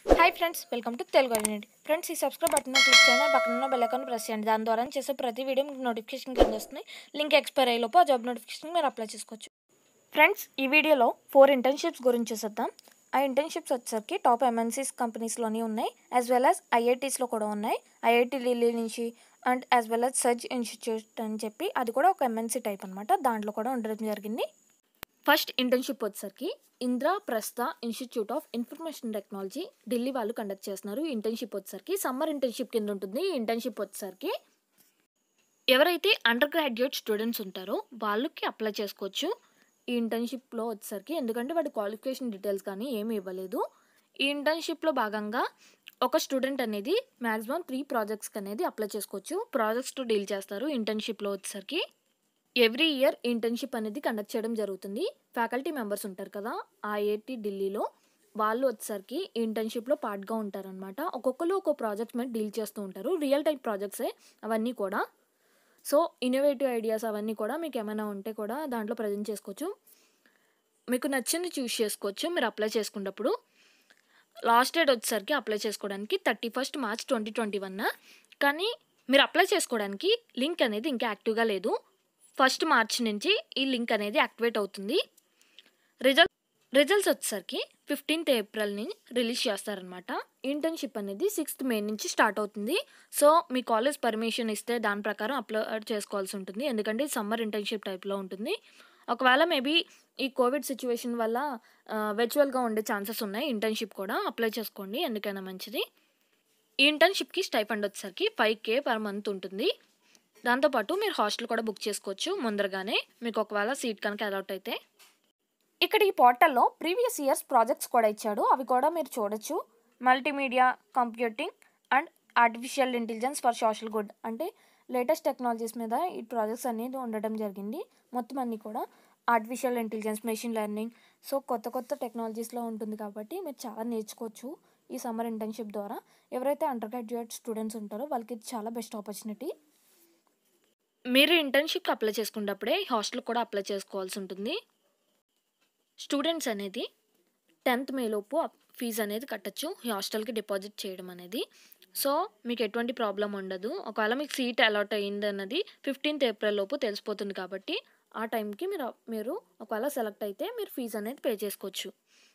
hi friends welcome to Telugu అవినెట్ friends ఈ subscribe button click చేయండి పక్కన ఉన్న బెల్ ఐకాన్ ప్రెస్ చేయండి దాని ద్వారా చేసే ప్రతి వీడియో మీకు నోటిఫికేషన్ కింద వస్తుంది లింక్ ఎక్స్పైర్ అయ్యేలోపు ఆ జాబ్ నోటిఫికేషన్ మీరు అప్లై చేసుకోవచ్చు ఫ్రెండ్స్ ఈ వీడియోలో ఫోర్ ఇంటర్న్షిప్స్ గురించి చూసేద్దాం ఆ ఇంటర్న్షిప్స్ వచ్చేసరికి టాప్ ఎంఎన్సీస్ కంపెనీస్లోని ఉన్నాయి యాజ్ వెల్ యాజ్ ఐఐటీస్లో కూడా ఉన్నాయి ఐఐటి ఢిల్లీ నుంచి and as well as search institute అని చెప్పి అది కూడా ఒక ఎంఎన్సీ టైప్ అనమాట దాంట్లో కూడా ఉండడం జరిగింది ఫస్ట్ ఇంటర్న్షిప్ వచ్చేసరికి Indraprastha institute of information technology Delhi వాళ్ళు కండక్ట్ చేస్తున్నారు ఈ ఇంటర్న్షిప్ వచ్చేసరికి సమ్మర్ ఇంటర్న్షిప్ కింద ఉంటుంది ఈ ఇంటర్న్షిప్ వచ్చేసరికి ఎవరైతే అండర్ గ్రాడ్యుయేట్ స్టూడెంట్స్ ఉంటారో వాళ్ళకి అప్లై చేసుకోవచ్చు ఈ ఇంటర్న్షిప్లో వచ్చేసరికి ఎందుకంటే వాడి క్వాలిఫికేషన్ డీటెయిల్స్ కానీ ఏమీ ఇవ్వలేదు ఈ ఇంటర్న్షిప్లో భాగంగా ఒక స్టూడెంట్ అనేది మ్యాక్సిమం త్రీ ప్రాజెక్ట్స్కి అనేది అప్లై చేసుకోవచ్చు ప్రాజెక్ట్స్తో డీల్ చేస్తారు ఇంటర్న్షిప్లో వచ్చేసరికి ఎవ్రీ ఇయర్ ఇంటర్న్షిప్ అనేది కండక్ట్ చేయడం జరుగుతుంది ఫ్యాకల్టీ మెంబర్స్ ఉంటారు కదా ఐఐటి ఢిల్లీలో వాళ్ళు వచ్చేసరికి ఇంటర్న్షిప్లో పార్ట్గా ఉంటారనమాట ఒక్కొక్కరు ఒక్కో ప్రాజెక్ట్ మీద డీల్ చేస్తూ ఉంటారు రియల్ టైప్ ప్రాజెక్ట్సే అవన్నీ కూడా సో ఇన్నోవేటివ్ ఐడియాస్ అవన్నీ కూడా మీకు ఏమైనా ఉంటే కూడా దాంట్లో ప్రజెంట్ చేసుకోవచ్చు మీకు నచ్చింది చూస్ చేసుకోవచ్చు మీరు అప్లై చేసుకున్నప్పుడు లాస్ట్ డేట్ వచ్చేసరికి అప్లై చేసుకోవడానికి thirty first March twenty twenty one కానీ మీరు అప్లై చేసుకోవడానికి లింక్ అనేది ఇంకా యాక్టివ్గా లేదు ఫస్ట్ మార్చ్ నుంచి ఈ లింక్ అనేది యాక్టివేట్ అవుతుంది రిజల్ట్ రిజల్ట్స్ వచ్చేసరికి ఫిఫ్టీన్త్ ఏప్రిల్ని రిలీజ్ చేస్తారనమాట ఇంటర్న్షిప్ అనేది సిక్స్త్ మే నుంచి స్టార్ట్ అవుతుంది సో మీ కాలేజ్ పర్మిషన్ ఇస్తే దాని ప్రకారం అప్లోడ్ చేసుకోవాల్సి ఉంటుంది ఎందుకంటే సమ్మర్ ఇంటర్న్షిప్ టైప్లో ఉంటుంది ఒకవేళ మేబీ ఈ కోవిడ్ సిచ్యువేషన్ వల్ల వెర్చువల్గా ఉండే ఛాన్సెస్ ఉన్నాయి ఇంటర్న్షిప్ కూడా అప్లై చేసుకోండి ఎందుకైనా మంచిది ఈ ఇంటర్న్షిప్కి స్టైఫండ్ వచ్చేసరికి ఫైవ్ కే పర్ మంత్ ఉంటుంది దాంతోపాటు మీరు హాస్టల్ కూడా బుక్ చేసుకోవచ్చు ముందరగానే మీకు ఒకవేళ సీట్ కనుక అలాట్ అయితే ఇక్కడ ఈ పోర్టల్లో ప్రీవియస్ ఇయర్స్ ప్రాజెక్ట్స్ కూడా ఇచ్చాడు అవి కూడా మీరు చూడొచ్చు multimedia computing and artificial intelligence for social good అంటే లేటెస్ట్ టెక్నాలజీస్ మీద ఈ ప్రాజెక్ట్స్ అనేది ఉండడం జరిగింది మొత్తం అన్నీ కూడా artificial intelligence machine learning so కొత్త కొత్త టెక్నాలజీస్లో ఉంటుంది కాబట్టి మీరు చాలా నేర్చుకోవచ్చు ఈ సమ్మర్ ఇంటర్న్షిప్ ద్వారా ఎవరైతే అండర్ గ్రాడ్యుయేట్ స్టూడెంట్స్ ఉంటారో వాళ్ళకి ఇది చాలా బెస్ట్ ఆపర్చునిటీ మీరు ఇంటర్న్షిప్కి అప్లై చేసుకున్నప్పుడే హాస్టల్ కూడా అప్లై చేసుకోవాల్సి ఉంటుంది స్టూడెంట్స్ అనేది టెన్త్ మేలోపు ఫీజు అనేది కట్టచ్చు ఈ హాస్టల్కి డిపాజిట్ చేయడం అనేది సో మీకు ఎటువంటి ప్రాబ్లం ఉండదు ఒకవేళ మీకు సీట్ అలాట్ అయ్యింది అన్నది ఫిఫ్టీన్త్ ఏప్రిల్ లోపు తెలిసిపోతుంది కాబట్టి ఆ టైంకి మీరు మీరు ఒకవేళ సెలెక్ట్ అయితే మీరు ఫీజు అనేది పే చేసుకోవచ్చు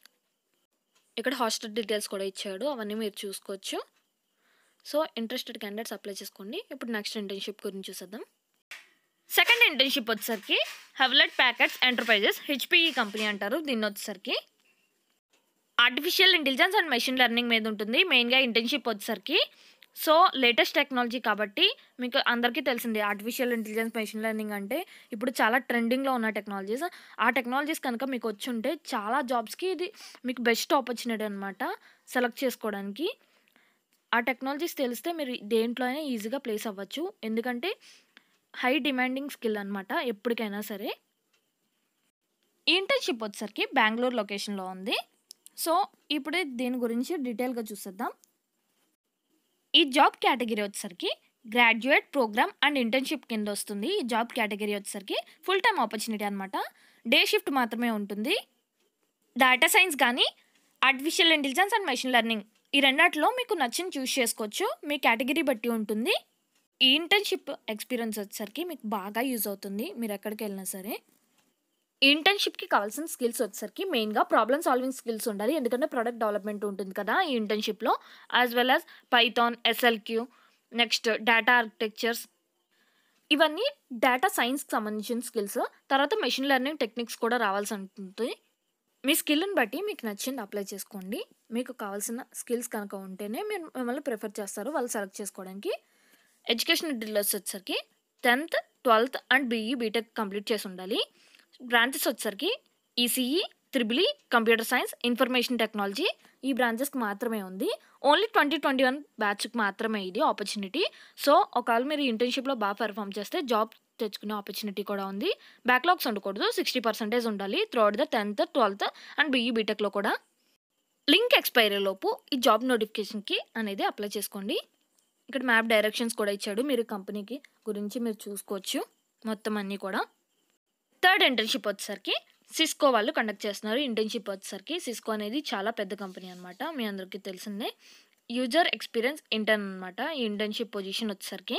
ఇక్కడ హాస్టల్ డీటెయిల్స్ కూడా ఇచ్చాడు అవన్నీ మీరు చూసుకోవచ్చు సో ఇంట్రెస్టెడ్ క్యాండిడేట్స్ అప్లై చేసుకోండి ఇప్పుడు నెక్స్ట్ ఇంటర్న్షిప్ గురించి చూసేద్దాం సెకండ్ ఇంటర్న్షిప్ వచ్చేసరికి Hewlett Packard enterprises HPE company అంటారు దీన్ని వచ్చేసరికి artificial intelligence and machine learning మీద ఉంటుంది మెయిన్గా ఇంటర్న్షిప్ వచ్చేసరికి సో లేటెస్ట్ టెక్నాలజీ కాబట్టి మీకు అందరికీ తెలిసిందే ఆర్టిఫిషియల్ ఇంటెలిజెన్స్ మెషిన్ లెర్నింగ్ అంటే ఇప్పుడు చాలా ట్రెండింగ్లో ఉన్న టెక్నాలజీస్ ఆ టెక్నాలజీస్ కనుక మీకు వచ్చి ఉంటే చాలా జాబ్స్కి ఇది మీకు బెస్ట్ ఆపర్చునిటీ అనమాట సెలెక్ట్ చేసుకోవడానికి ఆ టెక్నాలజీస్ తెలిస్తే మీరు దేంట్లో అయినా ఈజీగా ప్లేస్ అవ్వచ్చు ఎందుకంటే హై డిమాండింగ్ స్కిల్ అనమాట ఎప్పటికైనా సరే ఈ ఇంటర్న్షిప్ వచ్చేసరికి బెంగళూరు లొకేషన్లో ఉంది సో ఇప్పుడే దీని గురించి డీటెయిల్గా చూసేద్దాం ఈ జాబ్ కేటగిరీ వచ్చేసరికి గ్రాడ్యుయేట్ ప్రోగ్రామ్ అండ్ ఇంటర్న్షిప్ కింద వస్తుంది ఈ జాబ్ కేటగిరీ వచ్చేసరికి ఫుల్ టైం ఆపర్చునిటీ అనమాట డే షిఫ్ట్ మాత్రమే ఉంటుంది డేటా సైన్స్ కానీ artificial intelligence and machine learning ఈ రెండాటిలో మీకు నచ్చింది చూస్ చేసుకోవచ్చు మీ కేటగిరీ బట్టి ఉంటుంది ఈ ఇంటర్న్షిప్ ఎక్స్పీరియన్స్ వచ్చేసరికి మీకు బాగా యూజ్ అవుతుంది మీరు ఎక్కడికి వెళ్ళినా సరే ఈ ఇంటర్న్షిప్కి కావాల్సిన స్కిల్స్ వచ్చేసరికి మెయిన్గా ప్రాబ్లమ్ సాల్వింగ్ స్కిల్స్ ఉండాలి ఎందుకంటే ప్రొడక్ట్ డెవలప్మెంట్ ఉంటుంది కదా ఈ ఇంటర్న్షిప్లో యాజ్ వెల్ యాజ్ పైథాన్ ఎస్ఎల్క్యూ నెక్స్ట్ డేటా ఆర్కిటెక్చర్స్ ఇవన్నీ డేటా సైన్స్కి సంబంధించిన స్కిల్స్ తర్వాత మెషిన్ లెర్నింగ్ టెక్నిక్స్ కూడా రావాల్సి ఉంటుంది మీ స్కిల్ని బట్టి మీకు నచ్చింది అప్లై చేసుకోండి మీకు కావాల్సిన స్కిల్స్ కనుక ఉంటేనే మీరు మిమ్మల్ని ప్రిఫర్ చేస్తారు వాళ్ళు సెలెక్ట్ చేసుకోవడానికి ఎడ్యుకేషన్ డీటెయిల్స్ వచ్చేసరికి tenth twelfth and BE BTech complete చేసి ఉండాలి బ్రాంచెస్ వచ్చేసరికి ECE triple E computer science information technology ఈ బ్రాంచెస్కి మాత్రమే ఉంది ఓన్లీ ట్వంటీ ట్వంటీ వన్ బ్యాచ్కి మాత్రమే ఇది ఆపర్చునిటీ సో ఒకవేళ మీరు ఇంటర్న్షిప్లో బాగా పెర్ఫామ్ చేస్తే జాబ్ తెచ్చుకునే ఆపర్చునిటీ కూడా ఉంది బ్యాక్లాగ్స్ ఉండకూడదు సిక్స్టీ పర్సెంటేజ్ ఉండాలి throughout the tenth twelfth and BE బీటెక్లో కూడా లింక్ ఎక్స్పైరీ లోపు ఈ జాబ్ నోటిఫికేషన్కి అనేది అప్లై చేసుకోండి ఇక్కడ మ్యాప్ డైరెక్షన్స్ కూడా ఇచ్చాడు మీరు కంపెనీకి గురించి మీరు చూసుకోవచ్చు మొత్తం అన్నీ కూడా థర్డ్ ఇంటర్న్షిప్ వచ్చేసరికి సిస్కో వాళ్ళు కండక్ట్ చేస్తున్నారు ఇంటర్న్షిప్ వచ్చేసరికి సిస్కో అనేది చాలా పెద్ద కంపెనీ అనమాట మీ అందరికీ తెలిసిందే యూజర్ ఎక్స్పీరియన్స్ ఇంటర్న్ అనమాట ఈ ఇంటర్న్షిప్ పొజిషన్ వచ్చేసరికి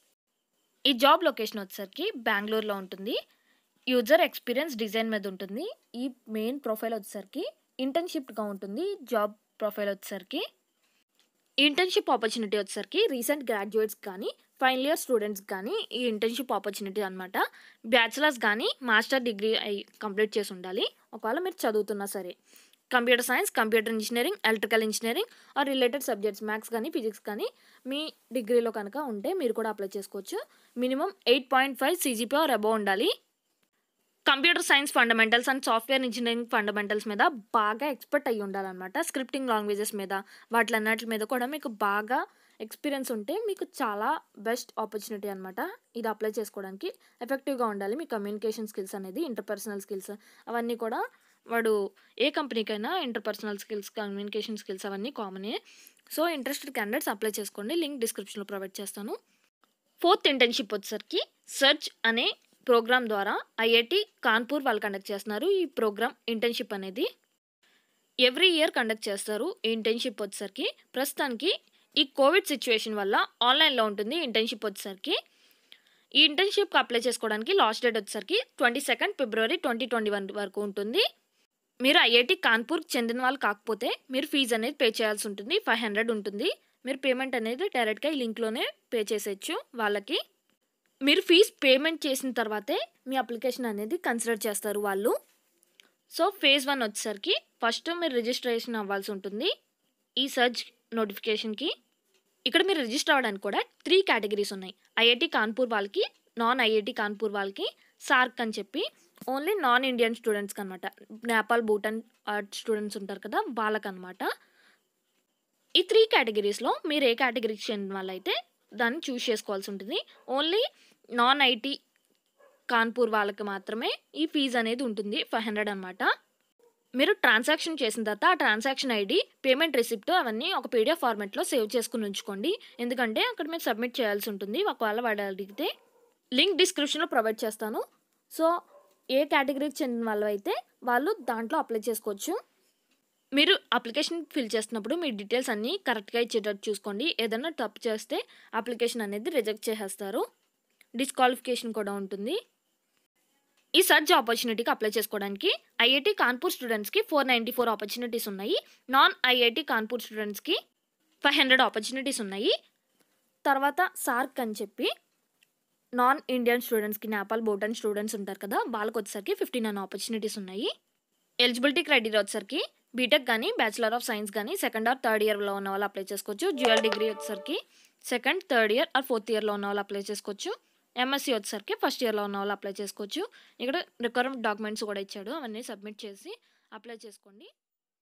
ఈ జాబ్ లొకేషన్ వచ్చేసరికి బెంగళూరులో ఉంటుంది యూజర్ ఎక్స్పీరియన్స్ డిజైన్ మీద ఉంటుంది ఈ మెయిన్ ప్రొఫైల్ వచ్చేసరికి ఇంటర్న్షిప్గా ఉంటుంది జాబ్ ప్రొఫైల్ వచ్చేసరికి ఇంటర్న్షిప్ ఆపర్చునిటీ వచ్చేసరికి రీసెంట్ గ్రాడ్యుయేట్స్ కానీ ఫైనల్ ఇయర్ స్టూడెంట్స్ కానీ ఈ ఇంటర్న్షిప్ ఆపర్చునిటీ అనమాట బ్యాచిలర్స్ కానీ మాస్టర్ డిగ్రీ అయి కంప్లీట్ చేసి ఉండాలి ఒకవేళ మీరు చదువుతున్నా సరే computer science computer engineering electrical engineering or related subjects maths కానీ ఫిజిక్స్ కానీ మీ డిగ్రీలో కనుక ఉంటే మీరు కూడా అప్లై చేసుకోవచ్చు minimum eight point five CGP or above ఉండాలి computer science fundamentals and software engineering fundamentals మీద బాగా ఎక్స్పర్ట్ అయ్యి ఉండాలన్నమాట స్క్రిప్టింగ్ లాంగ్వేజెస్ మీద వాటిలన్నిటి మీద కూడా మీకు బాగా ఎక్స్పీరియన్స్ ఉంటే మీకు చాలా బెస్ట్ ఆపర్చునిటీ అనమాట ఇది అప్లై చేసుకోవడానికి ఎఫెక్టివ్గా ఉండాలి మీ కమ్యూనికేషన్ స్కిల్స్ అనేది ఇంటర్పర్సనల్ స్కిల్స్ అవన్నీ కూడా వాడు ఏ కంపెనీకైనా ఇంటర్పర్సనల్ స్కిల్స్ కమ్యూనికేషన్ స్కిల్స్ అవన్నీ కామనే సో ఇంట్రెస్టెడ్ క్యాండిడేట్స్ అప్లై చేసుకోండి లింక్ డిస్క్రిప్షన్లో ప్రొవైడ్ చేస్తాను ఫోర్త్ ఇంటర్న్షిప్ వచ్చేసరికి సర్చ్ అనే ప్రోగ్రామ్ ద్వారా ఐఐటి కాన్పూర్ వాళ్ళు కండక్ట్ చేస్తున్నారు ఈ ప్రోగ్రామ్ ఇంటర్న్షిప్ అనేది ఎవ్రీ ఇయర్ కండక్ట్ చేస్తారు ఈ ఇంటర్న్షిప్ వచ్చేసరికి ప్రస్తుతానికి ఈ కోవిడ్ సిచ్యువేషన్ వల్ల ఆన్లైన్లో ఉంటుంది ఇంటర్న్షిప్ వచ్చేసరికి ఈ ఇంటర్న్షిప్కి అప్లై చేసుకోవడానికి లాస్ట్ డేట్ వచ్చేసరికి twenty second February twenty twenty one వరకు ఉంటుంది మీరు ఐఐటి కాన్పూర్కి చెందిన వాళ్ళు కాకపోతే మీరు ఫీజు అనేది పే చేయాల్సి ఉంటుంది ఫైవ్ హండ్రెడ్ ఉంటుంది మీరు పేమెంట్ అనేది డైరెక్ట్గా ఈ లింక్లోనే పే చేసేయచ్చు వాళ్ళకి మీరు ఫీజ్ పేమెంట్ చేసిన తర్వాతే మీ అప్లికేషన్ అనేది కన్సిడర్ చేస్తారు వాళ్ళు సో ఫేజ్ వన్ వచ్చేసరికి ఫస్ట్ మీరు రిజిస్ట్రేషన్ అవ్వాల్సి ఉంటుంది ఈ సర్చ్ నోటిఫికేషన్కి ఇక్కడ మీరు రిజిస్టర్ అవ్వడానికి కూడా త్రీ కేటగిరీస్ ఉన్నాయి ఐఐటి కాన్పూర్ వాళ్ళకి నాన్ ఐఐటి కాన్పూర్ వాళ్ళకి సార్క్ అని చెప్పి ఓన్లీ నాన్ ఇండియన్ స్టూడెంట్స్కి అనమాట నేపాల్ భూటాన్ స్టూడెంట్స్ ఉంటారు కదా వాళ్ళకనమాట ఈ త్రీ కేటగిరీస్లో మీరు ఏ కేటగిరీకి చెందిన వాళ్ళైతే దాన్ని చూస్ చేసుకోవాల్సి ఉంటుంది ఓన్లీ నాన్ ఐటీ కాన్పూర్ వాళ్ళకి మాత్రమే ఈ ఫీజు అనేది ఉంటుంది ఫైవ్ హండ్రెడ్ అనమాట మీరు ట్రాన్సాక్షన్ చేసిన తర్వాత ఆ ట్రాన్సాక్షన్ ఐడి పేమెంట్ రిసిప్ట్ అవన్నీ ఒక పీడిఎఫ్ ఫార్మాట్లో సేవ్ చేసుకుని ఉంచుకోండి ఎందుకంటే అక్కడ మీరు సబ్మిట్ చేయాల్సి ఉంటుంది ఒకవేళ వాడు అడిగితే లింక్ డిస్క్రిప్షన్లో ప్రొవైడ్ చేస్తాను సో ఏ కేటగిరీకి చెందిన వాళ్ళు అయితే వాళ్ళు దాంట్లో అప్లై చేసుకోవచ్చు మీరు అప్లికేషన్ ఫిల్ చేస్తున్నప్పుడు మీ డీటెయిల్స్ అన్నీ కరెక్ట్గా ఇచ్చేటట్టు చూసుకోండి ఏదైనా తప్పు చేస్తే అప్లికేషన్ అనేది రిజెక్ట్ చేసేస్తారు డిస్క్వాలిఫికేషన్ కూడా ఉంటుంది ఈ సర్చ్ ఆపర్చునిటీకి అప్లై చేసుకోవడానికి ఐఐటి కాన్పూర్ స్టూడెంట్స్కి ఫోర్ నైంటీ ఫోర్ ఆపర్చునిటీస్ ఉన్నాయి నాన్ ఐఐటి కాన్పూర్ స్టూడెంట్స్కి ఫైవ్ హండ్రెడ్ ఆపర్చునిటీస్ ఉన్నాయి తర్వాత సార్క్ అని చెప్పి నాన్ ఇండియన్ స్టూడెంట్స్కి నేపాల్ భూటాన్ స్టూడెంట్స్ ఉంటారు కదా వాళ్ళకి వచ్చేసరికి ఫిఫ్టీ నైన్ ఆపర్చునిటీస్ ఉన్నాయి ఎలిజిబిలిటీ క్రైటీరియా వచ్చేసరికి బీటెక్ కానీ బ్యాచిలర్ ఆఫ్ సైన్స్ కానీ సెకండ్ ఆర్ థర్డ్ ఇయర్లో ఉన్న వాళ్ళు అప్లై చేసుకోవచ్చు డ్యూయల్ డిగ్రీ వచ్చేసరికి second third year or fourth ఇయర్లో ఉన్న వాళ్ళు అప్లై చేసుకోవచ్చు ఎంఎస్సీ వచ్చేసరికి ఫస్ట్ ఇయర్లో ఉన్న వాళ్ళు అప్లై చేసుకోవచ్చు ఇక్కడ రిక్వైర్మెంట్ డాక్యుమెంట్స్ కూడా ఇచ్చాడు అవన్నీ సబ్మిట్ చేసి అప్లై చేసుకోండి